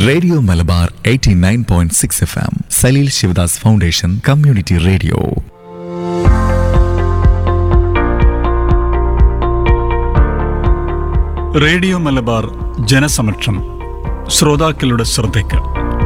radio Malabar 89.6 point six F M Saleel Shivadas foundation community radio radio Malabar ജനസമക്ഷം ശ്രോതാക്കളുടെ ശ്രദ്ധയ്ക്ക്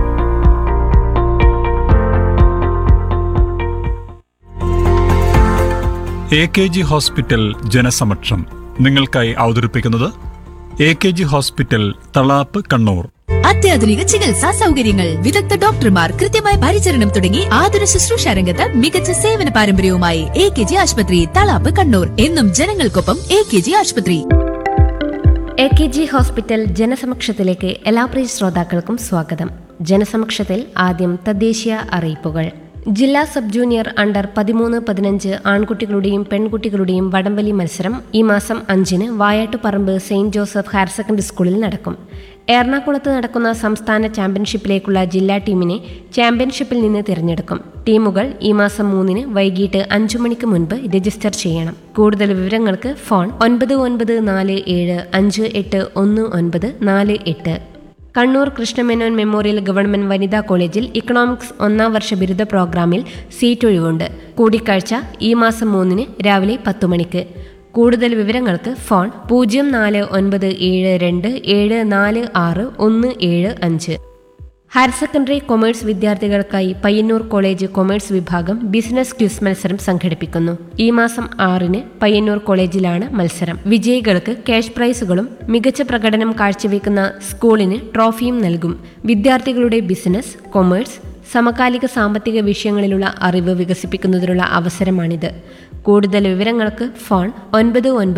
എ കെ ജി ഹോസ്പിറ്റൽ ജനസമക്ഷം നിങ്ങൾക്കായി അവതരിപ്പിക്കുന്നത് A K G hospital Thalap Kannur അത്യാധുനിക ചികിത്സാ സൗകര്യങ്ങൾ വിദഗ്ധ ഡോക്ടർമാർ കൃത്യമായ പരിചരണം തുടങ്ങി ആതുര ശുശ്രൂഷ രംഗത്ത് മികച്ച സേവന പാരമ്പര്യവുമായി എ കെ ജി ആശുപത്രി തളാപ്പ് കണ്ണൂർ എന്നും ജനങ്ങൾക്കൊപ്പം എ കെ ജി ആശുപത്രി എ കെ ജി ഹോസ്പിറ്റൽ ജനസമക്ഷത്തിലേക്ക് എല്ലാ പ്രിയ ശ്രോതാക്കൾക്കും സ്വാഗതം ജനസമക്ഷത്തിൽ ആദ്യം തദ്ദേശീയ അറിയിപ്പുകൾ ജില്ലാ സബ് ജൂനിയർ അണ്ടർ പതിമൂന്ന് പതിനഞ്ച് ആൺകുട്ടികളുടെയും പെൺകുട്ടികളുടെയും വടംവലി മത്സരം ഈ മാസം അഞ്ചിന് Vayattuparamba saint Joseph higher secondary സ്കൂളിൽ നടക്കും എറണാകുളത്ത് നടക്കുന്ന സംസ്ഥാന ചാമ്പ്യൻഷിപ്പിലേക്കുള്ള ജില്ലാ ടീമിനെ ചാമ്പ്യൻഷിപ്പിൽ നിന്ന് തിരഞ്ഞെടുക്കും ടീമുകൾ ഈ മാസം മൂന്നിന് വൈകിട്ട് അഞ്ചു മണിക്ക് മുൻപ് രജിസ്റ്റർ ചെയ്യണം കൂടുതൽ വിവരങ്ങൾക്ക് ഫോൺ ഒൻപത് ഒൻപത് നാല് ഏഴ് അഞ്ച് എട്ട് ഒന്ന് ഒൻപത് നാല് എട്ട് കണ്ണൂർ കൃഷ്ണമേനോൻ മെമ്മോറിയൽ ഗവൺമെന്റ് വനിതാ കോളേജിൽ ഇക്കണോമിക്സ് ഒന്നാം വർഷ ബിരുദ പ്രോഗ്രാമിൽ സീറ്റ് ഒഴിവുണ്ട് കൂടിക്കാഴ്ച ഈ മാസം മൂന്നിന് രാവിലെ പത്തു മണിക്ക് കൂടുതൽ വിവരങ്ങൾക്ക് ഫോൺ പൂജ്യം നാല് ഒൻപത് ഏഴ് രണ്ട് ഏഴ് നാല് ആറ് ഒന്ന് ഏഴ് അഞ്ച് ഹയർ സെക്കൻഡറി കൊമേഴ്സ് വിദ്യാർത്ഥികൾക്കായി പയ്യന്നൂർ കോളേജ് കൊമേഴ്സ് വിഭാഗം ബിസിനസ് ക്വിസ് മത്സരം സംഘടിപ്പിക്കുന്നു ഈ മാസം ആറിന് പയ്യന്നൂർ കോളേജിലാണ് മത്സരം വിജയികൾക്ക് ക്യാഷ് പ്രൈസുകളും മികച്ച പ്രകടനം കാഴ്ചവെക്കുന്ന സ്കൂളിന് ട്രോഫിയും നൽകും വിദ്യാർത്ഥികളുടെ ബിസിനസ് കൊമേഴ്സ് സമകാലിക സാമ്പത്തിക വിഷയങ്ങളിലുള്ള അറിവ് വികസിപ്പിക്കുന്നതിനുള്ള അവസരമാണിത് കൂടുതൽ വിവരങ്ങൾക്ക് ഫോൺ ഒൻപത് ഒൻപത്